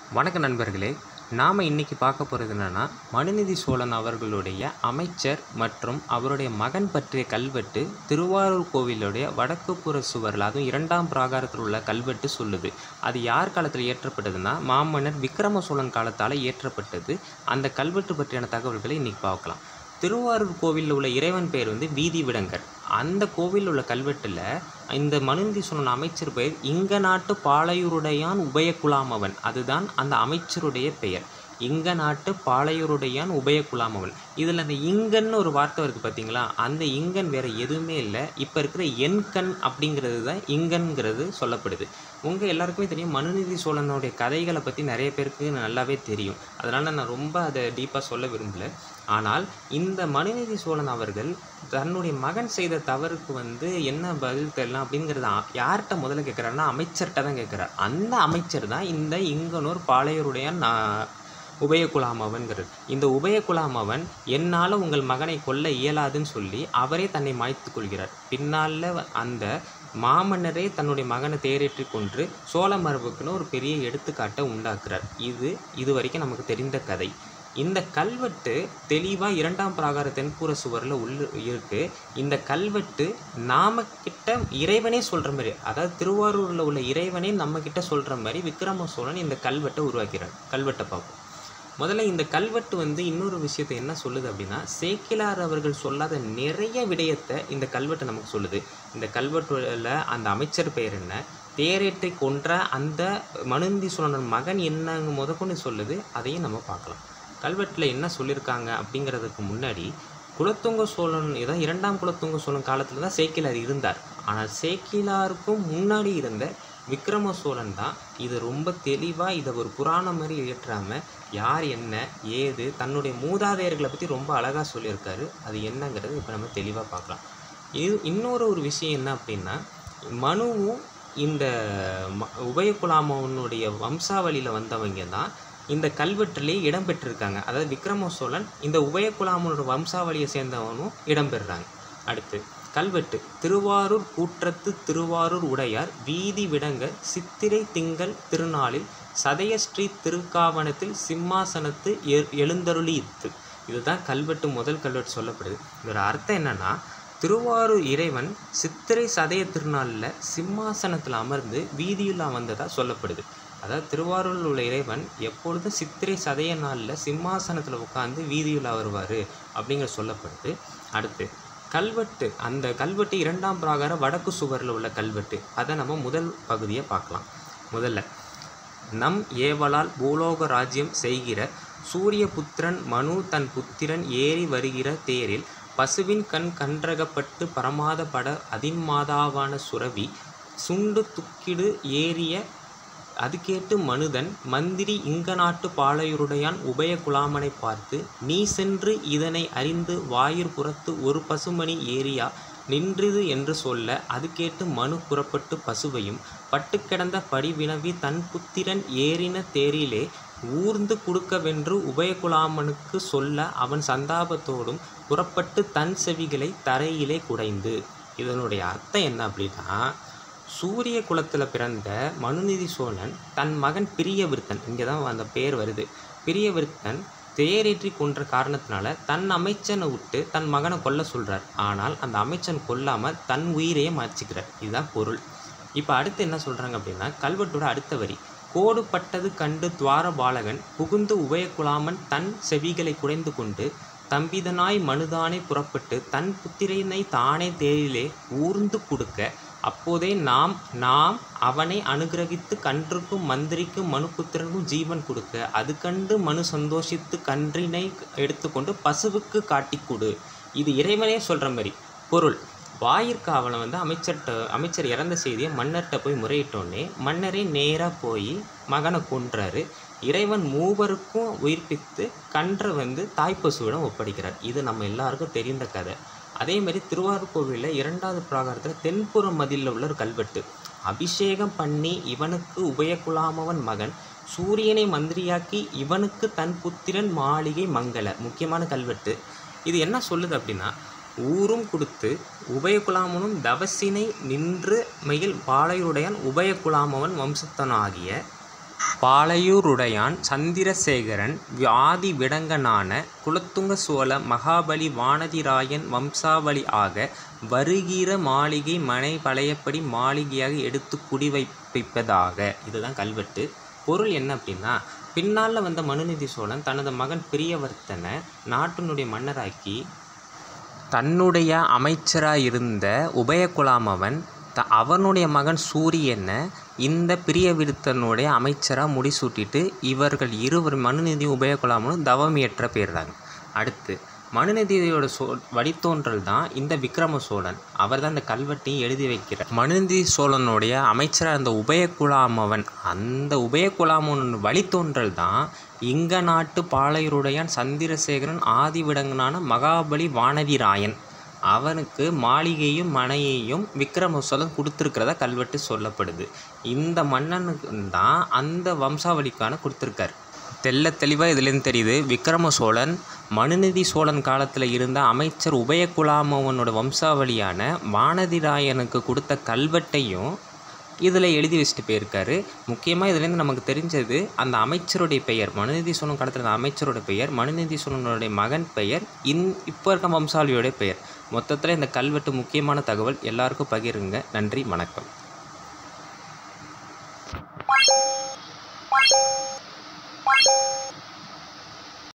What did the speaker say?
வணக்கம் நண்பர்களே நாம் இன்னைக்கு பார்க்க போகிறது என்னென்னா மனுநீதி சோழன் அவர்களுடைய அமைச்சர் மற்றும் அவருடைய மகன் பற்றிய கல்வெட்டு திருவாரூர் கோவிலுடைய வடக்கு புற சுவரில் அதுவும் இரண்டாம் பிராகாரத்தில் உள்ள கல்வெட்டு சொல்லுது அது யார் காலத்தில் இயற்றப்பட்டதுன்னா மாமன்னர் விக்ரம சோழன் காலத்தால் இயற்றப்பட்டது அந்த கல்வெட்டு பற்றியான தகவல்களை இன்னைக்கு பார்க்கலாம் திருவாரூர் கோவிலில் உள்ள இறைவன் பெயர் வந்து வீதி விடங்கர் அந்த கோவிலில் உள்ள கல்வெட்டில் இந்த மனுநீதி சோழன் அமைச்சர் பெயர் இங்க நாட்டு பாளையூருடையான் உபயகுலாமவன் அதுதான் அந்த அமைச்சருடைய பெயர் இங்க நாட்டு பாளையூருடையான் உபயகுலாமவன் இதில் அந்த இங்கன்னு ஒரு வார்த்தை வருது பார்த்தீங்களா அந்த இங்கன் வேற எதுவுமே இல்லை இப்போ இருக்கிற எண்கண் அப்படிங்கிறது தான் இங்கன்கிறது சொல்லப்படுது உங்கள் எல்லாருக்குமே தெரியும் மனுநீதி சோழனுடைய கதைகளை பற்றி நிறைய பேருக்கு நல்லாவே தெரியும் அதனால் நான் ரொம்ப அதை டீப்பாக சொல்ல விரும்பல ஆனால் இந்த மனுநீதி சோழன் அவர்கள் தன்னுடைய மகன் செய்த தவறுக்கு வந்து என்ன பதில் தெரியலாம் அப்படிங்கிறத ஆ- யார்கிட்ட முதல்ல கேட்குறாருன்னா அமைச்சர்கிட்ட தான் கேட்குறாரு அந்த அமைச்சர் தான் இந்த இங்கனூர் பாளையருடைய நான் உபயகுலாமவன்கிறது இந்த உபயகுலாமவன் என்னால் உங்கள் மகனை கொல்ல இயலாதுன்னு சொல்லி அவரே தன்னை மாய்த்து கொள்கிறார் பின்னால் அந்த மாமன்னரே தன்னுடைய மகனை தேரேற்றி கொன்று சோழ மரபுக்குன்னு ஒரு பெரிய எடுத்துக்காட்டை உண்டாக்குறார் இது இது வரைக்கும் நமக்கு தெரிந்த கதை இந்த கல்வெட்டு தெளிவாக இரண்டாம் பிராகார தென்புற சுவரில் உள்ள இருக்கு இந்த கல்வெட்டு நாம கிட்ட இறைவனே சொல்கிற மாதிரி அதாவது திருவாரூரில் உள்ள இறைவனே நம்ம கிட்ட சொல்கிற மாதிரி விக்ரம சோழன் இந்த கல்வெட்டை உருவாக்கிறார் கல்வெட்டை பார்ப்போம் முதல்ல இந்த கல்வெட்டு வந்து இன்னொரு விஷயத்தை என்ன சொல்லுது அப்படின்னா சேக்கிலார் அவர்கள் சொல்லாத நிறைய விடயத்தை இந்த கல்வெட்டு நமக்கு சொல்லுது இந்த கல்வெட்டுல அந்த அமைச்சர் பெயர் என்ன தேரேற்றை கொன்ற அந்த மனுந்தி சோழன் மகன் என்னங்க முதற்கொண்டு சொல்லுது அதையும் நம்ம பார்க்கலாம் கல்வெட்டில் என்ன சொல்லியிருக்காங்க அப்படிங்கிறதுக்கு முன்னாடி குலத்துங்க சோழன் இதான் இரண்டாம் குலத்துங்க சோழன் காலத்தில் தான் சேக்கிலார் இருந்தார் ஆனால் சேக்கிலாருக்கும் முன்னாடி இருந்த விக்ரம சோழன் தான் இது ரொம்ப தெளிவாக இதை ஒரு புராணம் மாதிரி ஏற்றாமல் யார் என்ன ஏது தன்னுடைய மூதாதையர்களை பற்றி ரொம்ப அழகாக சொல்லியிருக்காரு அது என்னங்கிறது இப்போ நம்ம தெளிவாக பார்க்கலாம் இது இன்னொரு ஒரு விஷயம் என்ன அப்படின்னா மனுவும் இந்த ம- உபயகுலாமவனுடைய வம்சாவளியில் வந்தவங்க தான் இந்த கல்வெட்டிலே இடம்பெற்றிருக்காங்க அதாவது விக்ரம சோழன் இந்த உபயகுலாமனோட வம்சாவளியை சேர்ந்தவனும் இடம்பெறுறாங்க அடுத்து கல்வெட்டு திருவாரூர் கூற்றத்து திருவாரூர் உடையார் வீதி விடங்க சித்திரை திங்கள் திருநாளில் சதயஸ்ரீ திருக்காவணத்தில் சிம்மாசனத்து எ எழுந்தருளித்து இதுதான் கல்வெட்டு முதல் கல்வெட்டு சொல்லப்படுது இதோட அர்த்தம் என்னன்னா திருவாரூர் இறைவன் சித்திரை சதய திருநாளில் சிம்மாசனத்தில் அமர்ந்து வீதியுலா வந்ததா சொல்லப்படுது அதாவது திருவாரூரில் உள்ள இறைவன் எப்பொழுதும் சித்திரை சதய நாளில் சிம்மாசனத்தில் உட்காந்து வீதியுலா வருவார் அப்படிங்கிற சொல்லப்படுது அடுத்து கல்வெட்டு அந்த கல்வெட்டு இரண்டாம் பிராகார வடக்கு சுவரில் உள்ள கல்வெட்டு அதை நம்ம முதல் பகுதியை பார்க்கலாம் முதல்ல நம் ஏவலால் பூலோக ராஜ்யம் செய்கிற சூரிய புத்திரன் மனு தன் புத்திரன் ஏறி வருகிற தேரில் பசுவின் கண் கன்றகப்பட்டு பரமாத பட அதின்மாதாவான சுரவி சுண்டு துக்கிடு ஏறிய அது கேட்டு மனுதன் மந்திரி இங்க நாட்டு பாளையருடையான் உபய குலாமனை பார்த்து நீ சென்று இதனை அறிந்து வாயிற் புறத்து ஒரு பசுமணி ஏரியா நின்றது என்று சொல்ல அது கேட்டு மனு புறப்பட்டு பசுவையும் பட்டு கிடந்த படி வினவி தன் புத்திரன் ஏறின தேரிலே ஊர்ந்து குடுக்கவென்று உபயகுலாமனுக்கு சொல்ல அவன் சந்தாபத்தோடும் புறப்பட்டு தன் செவிகளை தரையிலே குடைந்து இதனுடைய அர்த்தம் என்ன அப்படின்னா சூரிய குலத்தில் பிறந்த மனுநீதி சோழன் தன் மகன் பிரியவிருத்தன் இங்கே தான் அந்த பேர் வருது பிரியவிருத்தன் தேரேற்றி கொன்ற காரணத்தினால தன் அமைச்சனை விட்டு தன் மகனை கொல்ல சொல்றார் ஆனால் அந்த அமைச்சன் கொல்லாம தன் உயிரையே மாச்சிக்கிறார் இதுதான் பொருள் இப்போ அடுத்து என்ன சொல்றாங்க அப்படின்னா கல்வெட்டோட அடுத்த வரி கோடுபட்டது கண்டு துவார பாலகன் புகுந்து உபயகுலாமன் தன் செவிகளை குடைந்து கொண்டு தம்பிதனாய் மனுதானே புறப்பட்டு தன் புத்திரனை தானே தேரிலே ஊர்ந்து கொடுக்க அப்போதே நாம் நாம் அவனை அனுகிரகித்து கன்றுக்கும் மந்திரிக்கும் மனுபுத்திரனுக்கும் ஜீவன் கொடுக்க அது கண்டு மனு சந்தோஷித்து கன்றினை எடுத்துக்கொண்டு பசுவுக்கு காட்டிக் கொடு இது இறைவனே சொல்கிற மாதிரி பொருள் வாயிற்காவலை வந்து அமைச்சர்கிட்ட அமைச்சர் இறந்த செய்தியை மன்னர்கிட்ட போய் முறையிட்டோன்னே மன்னரே நேராக போய் மகனை கொன்றாரு இறைவன் மூவருக்கும் உயிர்ப்பித்து கன்றை வந்து தாய்ப்பசுவிடம் ஒப்படைக்கிறார் இது நம்ம எல்லாருக்கும் தெரிந்த கதை அதே மாதிரி திருவாரூர் கோவிலில் இரண்டாவது பிராகாரத்தில் தென்புற மதிலில் உள்ள ஒரு கல்வெட்டு அபிஷேகம் பண்ணி இவனுக்கு உபயகுலாமவன் மகன் சூரியனை மந்திரியாக்கி இவனுக்கு தன் புத்திரன் மாளிகை மங்கள முக்கியமான கல்வெட்டு இது என்ன சொல்லுது அப்படின்னா ஊரும் கொடுத்து உபயகுலாமனும் தவசினை நின்று மயில் பாளையுடையான் உபயகுலாமவன் வம்சத்தனாகிய பாலையூருடையான் சந்திரசேகரன் ஆதி விடங்கனான குலத்துங்க சோழ மகாபலி வானதிராயன் வம்சாவளி ஆக வருகிற மாளிகை மனை பழையபடி மாளிகையாக எடுத்து குடிவைப்பிப்பதாக இதுதான் கல்வெட்டு பொருள் என்ன அப்படின்னா பின்னால் வந்த மனுநீதி சோழன் தனது மகன் பிரியவர்த்தனை நாட்டினுடைய மன்னராக்கி தன்னுடைய அமைச்சராயிருந்த உபயகுலாமவன் த அவனுடைய மகன் சூரியனை இந்த பிரியவிருத்தனுடைய அமைச்சராக முடிசூட்டிட்டு இவர்கள் இருவர் மனுநீதி உபயகுலாமனும் தவம் இயற்ற போயிடுறாங்க அடுத்து மனுநீதியோட சோ வழித்தோன்றல் தான் இந்த விக்ரம சோழன் அவர் தான் இந்த கல்வெட்டையும் எழுதி வைக்கிறார் மனுநீதி சோழனுடைய அமைச்சராக இருந்த உபயகுலாமவன் அந்த உபயகுலாமன் வழித்தோன்றல் தான் இங்க நாட்டு பாளையருடையான் சந்திரசேகரன் ஆதிவிடங்கனான மகாபலி வானதிராயன் அவனுக்கு மாளிகையும் மனையையும் விக்ரம சோழன் கொடுத்துருக்கிறதா கல்வெட்டு சொல்லப்படுது இந்த மன்னனுக்கு தான் அந்த வம்சாவளிக்கான கொடுத்துருக்காரு தெல்ல தெளிவாக இதுலேருந்து தெரியுது விக்ரம சோழன் மனுநீதி சோழன் காலத்தில் இருந்த அமைச்சர் உபயகுலாமவனோட வம்சாவளியான வானதிராயனுக்கு கொடுத்த கல்வெட்டையும் இதில் எழுதி வச்சுட்டு போயிருக்காரு முக்கியமாக இதுலேருந்து நமக்கு தெரிஞ்சது அந்த அமைச்சருடைய பெயர் மனுநீதி சோழன் காலத்தில் இருந்த அமைச்சரோட பெயர் மனுநீதி சோழனுடைய மகன் பெயர் இன் இப்போ இருக்க வம்சாவளியோடைய பெயர் மொத்தத்தில் இந்த கல்வெட்டு முக்கியமான தகவல் எல்லாருக்கும் பகிருங்க நன்றி வணக்கம்